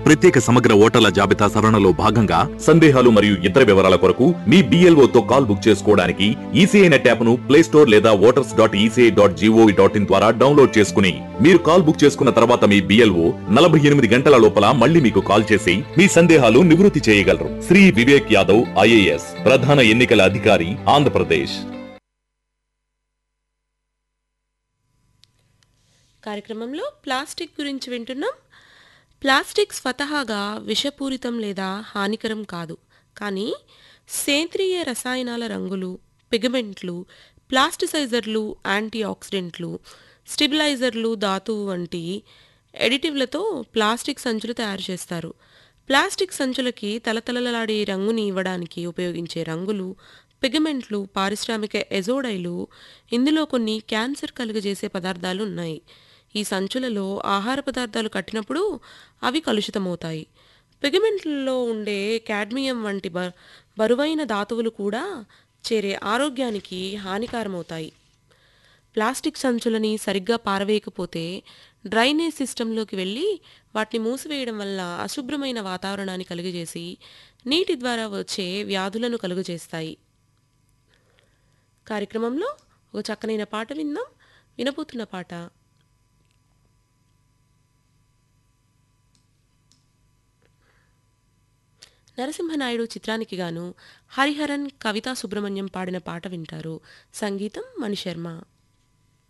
ప్రత్యేక సమగ్ర ఓటర్ల జాబితా సవరణలో భాగంగా సందేహాలు మరియు ఇతర వివరాల కొరకు మీ BLO తో కాల్ బుక్ చేసుకోవడానికి ఈసీఐ నెట్ యాప్ ను ప్లే స్టోర్ లేదా voters dot ECI dot GOV dot in ద్వారా డౌన్లోడ్ చేసుకుని మీరు కాల్ బుక్ చేసుకున్న తర్వాత మీ బిఎల్ఓ నలభై ఎనిమిది గంటల లోపల మళ్ళీ మీకు కాల్ చేసి మీ సందేహాలు నివృత్తి చేయగలరు శ్రీ వివేక్ యాదవ్ ఐఏఎస్ ప్రధాన ఎన్నికల అధికారి ఆంధ్రప్రదేశ్ కార్యక్రమంలో ప్లాస్టిక్ గురించి వింటున్నాం ప్లాస్టిక్ స్వతహాగా విషపూరితం లేదా హానికరం కాదు కానీ సేంద్రియ రసాయనాల రంగులు పిగమెంట్లు ప్లాస్టిసైజర్లు యాంటీ ఆక్సిడెంట్లు స్టెబిలైజర్లు ధాతువు వంటి ఎడిటివ్లతో ప్లాస్టిక్ సంచులు తయారు చేస్తారు ప్లాస్టిక్ సంచులకి తలతలలాడే రంగుని ఇవ్వడానికి ఉపయోగించే రంగులు పిగమెంట్లు పారిశ్రామిక ఎజోడైలు ఇందులో కొన్ని క్యాన్సర్ కలుగజేసే పదార్థాలు ఉన్నాయి ఈ సంచులలో ఆహార పదార్థాలు కట్టినప్పుడు అవి కలుషితమవుతాయి పిగమెంట్లలో ఉండే కాడ్మియం వంటి బ బరువైన ధాతువులు కూడా చేరే ఆరోగ్యానికి హానికారమవుతాయి ప్లాస్టిక్ సంచులని సరిగ్గా పారవేయకపోతే డ్రైనేజ్ సిస్టంలోకి వెళ్ళి వాటిని మూసివేయడం వల్ల అశుభ్రమైన వాతావరణాన్ని కలుగజేసి నీటి ద్వారా వచ్చే వ్యాధులను కలుగజేస్తాయి కార్యక్రమంలో ఒక చక్కనైన పాట విందాం వినబోతున్న పాట నరసింహనాయుడు చిత్రానికి గాను హరిహరన్ కవితా సుబ్రహ్మణ్యం పాడిన పాట వింటారు సంగీతం మణిశర్మ